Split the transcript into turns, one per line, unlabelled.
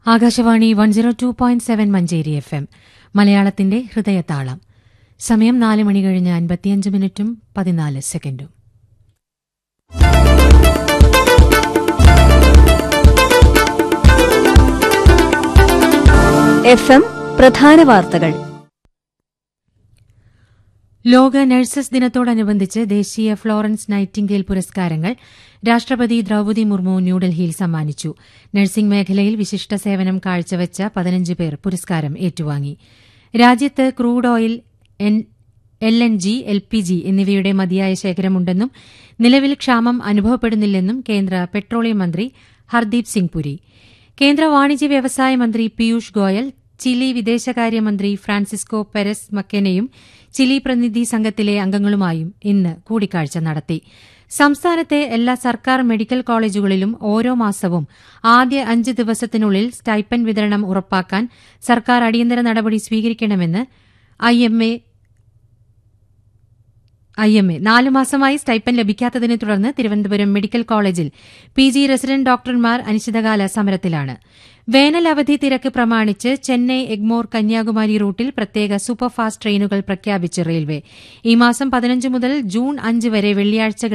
Akashvani one zero two point seven Manjeri F M മലയാളത്തിന്റെ ഹൃദയതാളം സമയം നാല് മണി കഴിഞ്ഞ് അൻപത്തിയഞ്ച് മിനിറ്റും പതിനാല് സെക്കൻഡും
എഫ് എം പ്രധാന വാർത്തകൾ
ലോക നഴ്സസ് ദിനത്തോടനുബന്ധിച്ച് ദേശീയ ഫ്ലോറൻസ് നൈറ്റിംഗേൽ പുരസ്കാരങ്ങൾ രാഷ്ട്രപതി ദ്രൌപതി മുർമു ന്യൂഡൽഹിയിൽ സമ്മാനിച്ചു നഴ്സിംഗ് മേഖലയിൽ വിശിഷ്ട സേവനം കാഴ്ചവെച്ച പതിനഞ്ച് പേർ പുരസ്കാരം ഏറ്റുവാങ്ങി രാജ്യത്ത് crude oil L N G L P G എന്നിവയുടെ മതിയായ ശേഖരമുണ്ടെന്നും നിലവിൽ ക്ഷാമം അനുഭവപ്പെടുന്നില്ലെന്നും കേന്ദ്ര പെട്രോളിയം മന്ത്രി ഹർദീപ് സിംഗ് പുരി കേന്ദ്ര വാണിജ്യ വ്യവസായ മന്ത്രി പീയൂഷ് ഗോയൽ ചിലി വിദേശകാര്യമന്ത്രി ഫ്രാൻസിസ്കോ പെരസ് മക്കെനയും ചിലി പ്രതിനിധി സംഘത്തിലെ അംഗങ്ങളുമായും ഇന്ന് കൂടിക്കാഴ്ച നടത്തി സംസ്ഥാനത്തെ എല്ലാ സർക്കാർ മെഡിക്കൽ കോളേജുകളിലും ഓരോ മാസവും ആദ്യ അഞ്ച് ദിവസത്തിനുള്ളിൽ സ്റ്റൈപ്പൻ വിതരണം ഉറപ്പാക്കാൻ സർക്കാർ അടിയന്തര നടപടി സ്വീകരിക്കണമെന്ന് ഐഎംഎ ഐ എം എ നാലു മാസമായി സ്റ്റൈപ്പൻ ലഭിക്കാത്തതിനെ തുടർന്ന് തിരുവനന്തപുരം മെഡിക്കൽ കോളേജിൽ പി ജി റെസിഡന്റ് ഡോക്ടർമാർ അനിശ്ചിതകാല സമരത്തിലാണ് വേനൽ അവധി തിരക്ക് പ്രമാണിച്ച് ചെന്നൈ എഗ്മോർ കന്യാകുമാരി റൂട്ടിൽ പ്രത്യേക സൂപ്പർഫാസ്റ്റ് ട്രെയിനുകൾ പ്രഖ്യാപിച്ച് റെയിൽവേ ഈ മാസം പതിനഞ്ച് മുതൽ ജൂൺ അഞ്ച് വരെ വെള്ളിയാഴ്ച